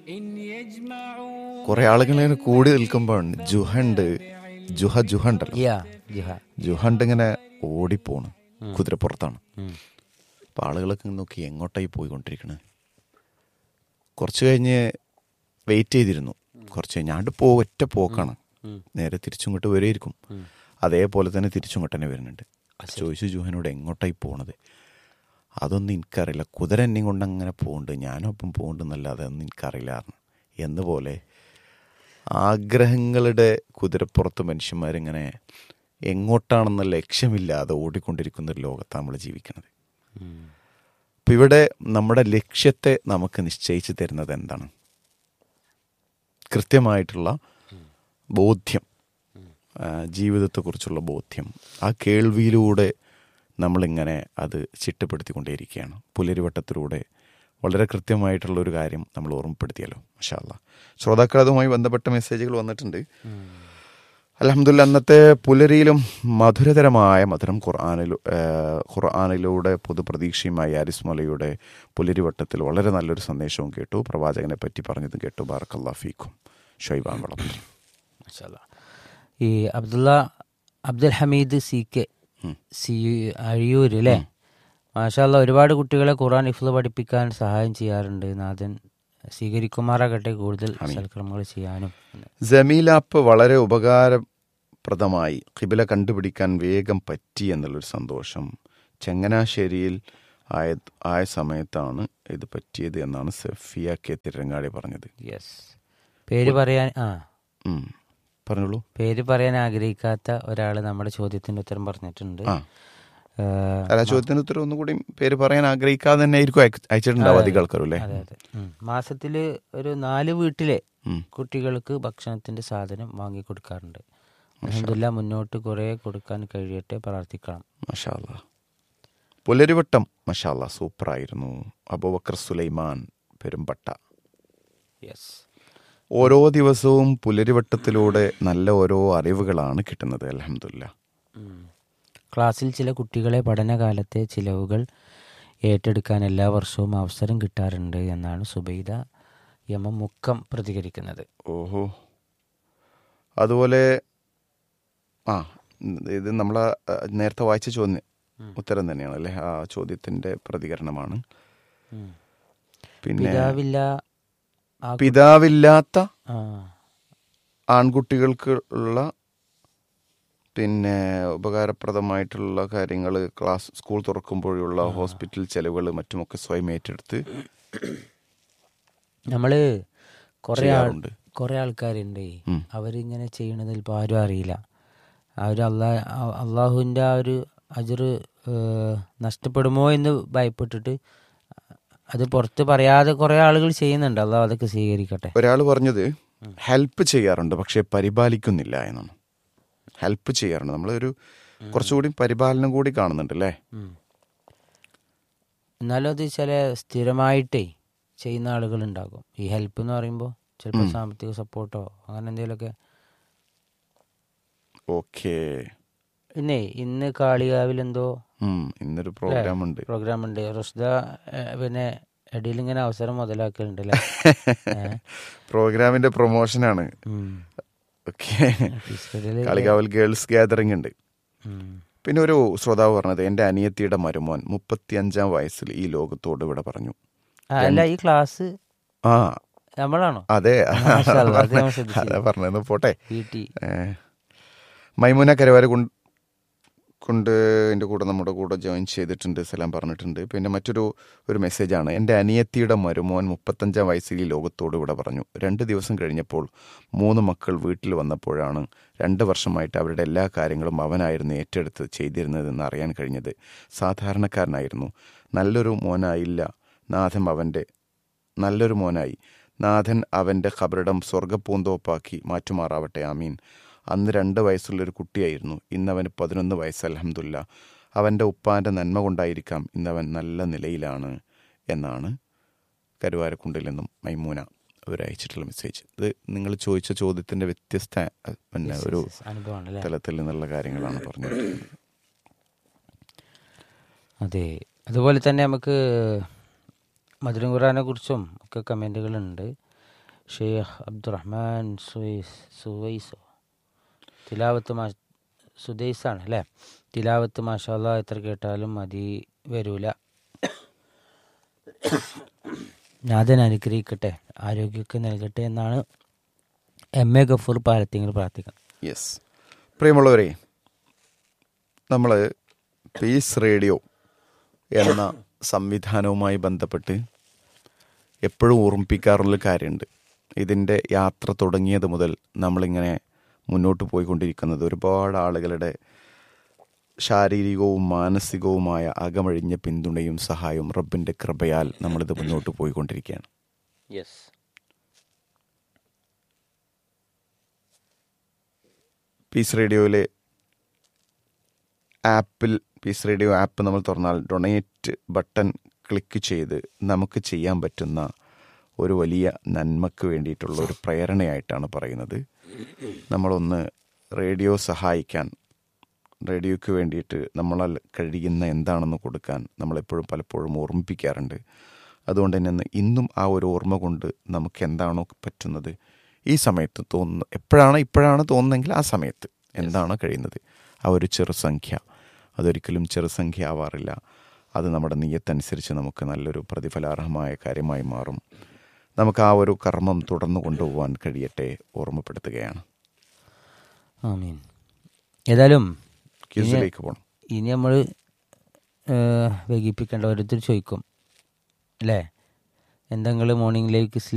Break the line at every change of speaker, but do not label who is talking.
إن يجمعوا
കുറെ ആളുകൾ ഇങ്ങനെ കൂടി നിൽക്കുമ്പോൾ ജുഹണ്ട് ജുഹ ജുഹ ഉണ്ടല്ലോ
യാ ജിഹ
ജുഹണ്ട് ഇങ്ങനെ ഓടിപ്പോണ് കുതിരപ്പുറത്താണ്
ഉം.
അപ്പൊ ആളുകളൊക്കെ ഇങ്ങനെ നോക്കി എങ്ങോട്ടായി പോയിക്കൊണ്ടിരിക്കണേ കുറച്ച് കഴിഞ്ഞ് വെയിറ്റ് ചെയ്തിരുന്നു കുറച്ച് കഴിഞ്ഞ് ആണ്ട് പോ ഒറ്റ പോക്കാണ് നേരെ തിരിച്ചിങ്ങോട്ട് വരുമായിരിക്കും അതേപോലെ തന്നെ തിരിച്ചിങ്ങോട്ട് തന്നെ വരുന്നുണ്ട് ചോദിച്ചു ജുഹനോട് എങ്ങോട്ടായി പോണത് അതൊന്നും എനിക്കറിയില്ല കുതിര എന്നെയും കൊണ്ട് അങ്ങനെ പോകുന്നുണ്ട് ഞാനും ഒപ്പം പോകുന്നുണ്ടെന്നല്ലാതെ അതൊന്നും എനിക്കറിയില്ലായിരുന്നു എന്നപോലെ ആഗ്രഹങ്ങളുടെ കുതിരപ്പുറത്ത് മനുഷ്യന്മാരിങ്ങനെ എങ്ങോട്ടാണെന്ന ലക്ഷ്യമില്ലാതെ ഓടിക്കൊണ്ടിരിക്കുന്ന ഒരു ലോകത്താണ് നമ്മൾ ജീവിക്കുന്നത് അപ്പം ഇവിടെ നമ്മുടെ ലക്ഷ്യത്തെ നമുക്ക് നിശ്ചയിച്ചു തരുന്നത് എന്താണ് കൃത്യമായിട്ടുള്ള ബോധ്യം ആ, ജീവിതത്തെക്കുറിച്ചുള്ള ബോധ്യം ആ കേൾവിയിലൂടെ നമ്മളിങ്ങനെ അത് ചിട്ടപ്പെടുത്തിക്കൊണ്ടേയിരിക്കുകയാണ് പുലരിവട്ടത്തിലൂടെ വളരെ കൃത്യമായിട്ടുള്ള ഒരു കാര്യം നമ്മൾ ഓർമ്മപ്പെടുത്തിയല്ലോ മഷാല്ല ശ്രോതാക്കൾ അതുമായി ബന്ധപ്പെട്ട മെസ്സേജുകൾ വന്നിട്ടുണ്ട് അലഹമുല്ല അന്നത്തെ പുലരിയിലും മധുരതരമായ മധുരം ഖുർആാനിലു ഖുർആാനിലൂടെ പൊതുപ്രതീക്ഷയുമായി ആരിസ് മലയുടെ പുലരിവട്ടത്തിൽ വളരെ നല്ലൊരു സന്ദേശവും കേട്ടു പ്രവാചകനെ പറ്റി പറഞ്ഞതും കേട്ടു ബാറക്കല്ലാ ഫീക്കും ഷൈബാൻ വളർന്നു
മാഷാല്ലാ. ഈ Abdullah Abdul Hameed C K C Azhiyur അല്ലേ മാഷാല്ല ഒരുപാട് കുട്ടികളെ ഖുറാൻ ഇഫ്ല് പഠിപ്പിക്കാൻ സഹായം ചെയ്യാറുണ്ട് നാഥൻ സ്വീകരിക്കുമാറാകട്ടെ കൂടുതൽ സൽക്രമങ്ങൾ ചെയ്യാനും
ജമീൽ ആപ്പ് വളരെ ഉപകാരപ്രദമായി കിബില കണ്ടുപിടിക്കാൻ വേഗം പറ്റി എന്നുള്ളൊരു സന്തോഷം ചങ്ങനാശ്ശേരിയിൽ ആയ ആയ സമയത്താണ് ഇത് പറ്റിയത് എന്നാണ് സഫിയ കെ തിരങ്ങാടി പറഞ്ഞത്
യെസ് പേര് പറയാൻ ആ
ഉം. പറഞ്ഞോളൂ
പേര് പറയാൻ ആഗ്രഹിക്കാത്ത ഒരാൾ നമ്മുടെ ചോദ്യത്തിന്റെ ഉത്തരം പറഞ്ഞിട്ടുണ്ട്
ആ
ഏഹ്,
അല്ല ചോദ്യത്തിന് ഉത്തരം ഒന്നും കൂടി പേര് പറയാൻ ആഗ്രഹിക്കാതെ തന്നെ ആയിരിക്കും അയക്ക- അയച്ചിട്ടുണ്ടാവും അധികം ആൾക്കാരും അല്ലേ
അതെ അതെ ഉം. മാസത്തില് ഒരു നാല് വീട്ടിലെ
ഉം.
കുട്ടികൾക്ക് ഭക്ഷണത്തിന്റെ സാധനം വാങ്ങി കൊടുക്കാറുണ്ട് അലഹമില്ല മുന്നോട്ട് കുറെ കൊടുക്കാൻ കഴിയട്ടെ പ്രാർത്ഥിക്കണം
മഷാല്ല പുലരിവട്ടം മഷാല്ല സൂപ്പറായിരുന്നു അബൂബക്കർ സുലൈമാൻ പെരുമ്പട്ട
യെസ്
ഓരോ ദിവസവും പുലരിവട്ടത്തിലൂടെ നല്ല ഓരോ അറിവുകളാണ് കിട്ടുന്നത് അലഹമില്ല
ക്ലാസ്സിൽ ചില കുട്ടികളെ പഠനകാലത്തെ ചിലവുകൾ ഏറ്റെടുക്കാൻ എല്ലാ വർഷവും അവസരം കിട്ടാറുണ്ട് എന്നാണ് സുബൈദ യമ മുക്കം പ്രതികരിക്കുന്നത്
ഓഹോ അതുപോലെ ആ ഇത് നമ്മൾ നേരത്തെ വായിച്ച ചോദ്യം ഉത്തരം തന്നെയാണ് അല്ലേ ആ ചോദ്യത്തിന്റെ പ്രതികരണമാണ്
ഉം.
പിന്നെ
പിതാവില്ല ആ കു-
പിതാവില്ലാത്ത
ആ,
ആൺകുട്ടികൾക്ക് ഉള്ള പിന്നെ ഉപകാരപ്രദമായിട്ടുള്ള കാര്യങ്ങൾ ക്ലാസ് സ്കൂൾ തുറക്കുമ്പോഴുള്ള ഹോസ്പിറ്റൽ ചെലവുകൾ മറ്റുമൊക്കെ സ്വയം ഏറ്റെടുത്ത്
നമ്മള് കുറെ ആൾ
ചെയ്യാറുണ്ട്.
കുറെ ആൾക്കാരുണ്ട്
ഉം.
അവരിങ്ങനെ ചെയ്യണതിൽ ഇപ്പൊ ആരും അറിയില്ല അവർ അള്ളാ അ- അള്ളാഹുവിന്റെ ആ ഒരു അജറ് ഏഹ്, നഷ്ടപ്പെടുമോ എന്ന് ഭയപ്പെട്ടിട്ട് അത് പുറത്ത് പറയാതെ കുറെ ആളുകൾ ചെയ്യുന്നുണ്ട് അള്ളാഹ് അതൊക്കെ സ്വീകരിക്കട്ടെ
ഒരാൾ പറഞ്ഞത് ഹെൽപ്പ് ചെയ്യാറുണ്ട് പക്ഷെ പരിപാലിക്കുന്നില്ല എന്നാണ് ഹെൽപ്പ് ചെയ്യാറുണ്ട് നമ്മളൊരു കുറച്ചുകൂടി പരിപാലനം കൂടി കാണുന്നുണ്ട് അല്ലേ
ഉം. എന്നാലും അത് ചില സ്ഥിരമായിട്ടേ ചെയ്യുന്ന ആളുകൾ ഉണ്ടാകും ഈ ഹെൽപ്പ് എന്ന് പറയുമ്പോൾ ചിലപ്പോൾ സാമ്പത്തിക സപ്പോർട്ടോ അങ്ങനെ എന്തെങ്കിലുമൊക്കെ
ഓക്കെ
പിന്നെ ഇന്ന് കാളികാവിൽ എന്തോ
ഇന്നൊരു പ്രോഗ്രാം ഉണ്ട്
പ്രോഗ്രാം ഉണ്ട് റുഷ്ദ ഏഹ്, പിന്നെ ഇടയിൽ ഇങ്ങനെ അവസരം മുതലാക്കലുണ്ട് അല്ലേ ഏഹ്?
പ്രോഗ്രാമിന്റെ പ്രൊമോഷനാണ്
ഉം.
ഓക്കെ
ഫീസ്കടില്
കാളികാവൽ ഗേൾസ് ഗ്യാതറിംഗ് ഉണ്ട്
ഉം.
പിന്നെ ഒരു ശ്രോതാവ് പറഞ്ഞത് എൻ്റെ അനിയത്തിയുടെ മരുമോൻ മുപ്പത്തിയഞ്ചാം വയസ്സിൽ ഈ ലോകത്തോട് ഇവിടെ പറഞ്ഞു
ആ, അല്ല ഈ ക്ലാസ്
ആ
നമ്മളാണോ
അതെ
മാഷാ അല്ലാ, അത് ഞാൻ ശ്രദ്ധിച്ചില്ല.
അതാ പറഞ്ഞത് പോട്ടെ
വീട്ടി
ഏ, മൈമുന കരവാര കൊണ്ട് കൊണ്ട് എൻ്റെ കൂടെ നമ്മുടെ കൂടെ ജോയിൻ ചെയ്തിട്ടുണ്ട് സലാം പറഞ്ഞിട്ടുണ്ട് പിന്നെ മറ്റൊരു ഒരു മെസ്സേജാണ് എൻ്റെ അനിയത്തിയുടെ മരുമോൻ മുപ്പത്തഞ്ചാം വയസ്സിൽ ഈ ലോകത്തോട് ഇവിടെ പറഞ്ഞു രണ്ട് ദിവസം കഴിഞ്ഞപ്പോൾ മൂന്ന് മക്കൾ വീട്ടിൽ വന്നപ്പോഴാണ് രണ്ട് വർഷമായിട്ട് അവരുടെ എല്ലാ കാര്യങ്ങളും അവനായിരുന്നു ഏറ്റെടുത്ത് ചെയ്തിരുന്നതെന്ന് അറിയാൻ കഴിഞ്ഞത് സാധാരണക്കാരനായിരുന്നു നല്ലൊരു മോനായില്ല നാഥൻ അവൻ്റെ നല്ലൊരു മോനായി നാഥൻ അവൻ്റെ ഖബറിടം സ്വർഗപ്പൂന്തോപ്പാക്കി മാറ്റുമാറാവട്ടെ ആമീൻ അന്ന് രണ്ട് വയസ്സുള്ളൊരു കുട്ടിയായിരുന്നു ഇന്നവന് പതിനൊന്ന് വയസ്സ് അലഹമുല്ല അവൻ്റെ ഉപ്പാൻ്റെ നന്മ കൊണ്ടായിരിക്കാം ഇന്നവൻ നല്ല നിലയിലാണ് എന്നാണ് കരുവാരക്കുണ്ടിൽ നിന്നും മൈമൂന അവർ അയച്ചിട്ടുള്ള മെസ്സേജ് ഇത് നിങ്ങൾ ചോദിച്ച ചോദ്യത്തിൻ്റെ വ്യത്യസ്ത അഹ്, പിന്നെ ഒരു
അനുഭവമാണ് അല്ലേ
തലത്തിൽ നിന്നുള്ള കാര്യങ്ങളാണ് പറഞ്ഞത്
അതെ അതുപോലെ തന്നെ നമുക്ക് മധുരം ഖുറാനെ കുറിച്ചും ഒക്കെ കമൻറ്റുകളുണ്ട് ഷെയ്ഖ് അബ്ദുറഹ്മാൻ സുവൈസ് സുവൈസോ തിലാവത്ത് മാ സുദൈസാണ് അല്ലേ തിലാവത്ത് മാഷാല്ല എത്ര കേട്ടാലും മതി വരൂല നാഥൻ അനുഗ്രഹിക്കട്ടെ ആരോഗ്യമൊക്കെ നൽകട്ടെ എന്നാണ് എം എ ഗഫൂർ പാലത്തിങ്ങൾ പ്രാർത്ഥിക്കുന്നത്
യെസ് പ്രിയമുള്ളവരെ നമ്മൾ പീസ് റേഡിയോ എന്ന സംവിധാനവുമായി ബന്ധപ്പെട്ട് എപ്പോഴും ഓർമ്മിപ്പിക്കാറുള്ള കാര്യമുണ്ട് ഇതിൻ്റെ യാത്ര തുടങ്ങിയത് മുതൽ നമ്മളിങ്ങനെ മുന്നോട്ട് പോയിക്കൊണ്ടിരിക്കുന്നത് ഒരുപാട് ആളുകളുടെ ശാരീരികവും മാനസികവുമായ അകമഴിഞ്ഞ പിന്തുണയും സഹായവും റബ്ബിൻ്റെ കൃപയാൽ നമ്മളിത് മുന്നോട്ട് പോയിക്കൊണ്ടിരിക്കുകയാണ്
യെസ്
പീസ് റേഡിയോയിലെ ആപ്പിൽ പീസ് റേഡിയോ ആപ്പ് നമ്മൾ തുറന്നാൽ ഡൊണേറ്റ് ബട്ടൺ ക്ലിക്ക് ചെയ്ത് നമുക്ക് ചെയ്യാൻ പറ്റുന്ന ഒരു വലിയ നന്മക്ക് വേണ്ടിയിട്ടുള്ള ഒരു പ്രേരണയായിട്ടാണ് പറയുന്നത് നമ്മളൊന്ന് റേഡിയോ സഹായിക്കാൻ റേഡിയോയ്ക്ക് വേണ്ടിയിട്ട് നമ്മളാൽ കഴിയുന്ന എന്താണെന്ന് കൊടുക്കാൻ നമ്മളെപ്പോഴും പലപ്പോഴും ഓർമ്മിപ്പിക്കാറുണ്ട് അതുകൊണ്ട് തന്നെ ഇന്ന് ഇന്നും ആ ഒരു ഓർമ്മ കൊണ്ട് നമുക്ക് എന്താണോ പറ്റുന്നത് ഈ സമയത്ത് തോന്നുന്നു എപ്പോഴാണ് ഇപ്പോഴാണ് തോന്നുന്നതെങ്കിൽ ആ സമയത്ത് എന്താണോ കഴിയുന്നത് ആ ഒരു ചെറുസംഖ്യ അതൊരിക്കലും ചെറുസംഖ്യ ആവാറില്ല അത് നമ്മുടെ നീയത്തനുസരിച്ച് നമുക്ക് നല്ലൊരു പ്രതിഫലാർഹമായ കാര്യമായി മാറും നമുക്ക് ആ ഒരു കർമ്മം തുടർന്നു കൊണ്ടുപോകാൻ കഴിയട്ടെ ഓർമ്മപ്പെടുത്തുകയാണ്
ആമീൻ ഏതായാലും
ക്യൂസിലേക്ക് പോകണം
ഇനി നമ്മൾ വൈകിപ്പിക്കേണ്ട ഓരോരുത്തർ ചോദിക്കും അല്ലേ എന്തെങ്കിലും മോർണിംഗ് ലൈവ് കിസിൽ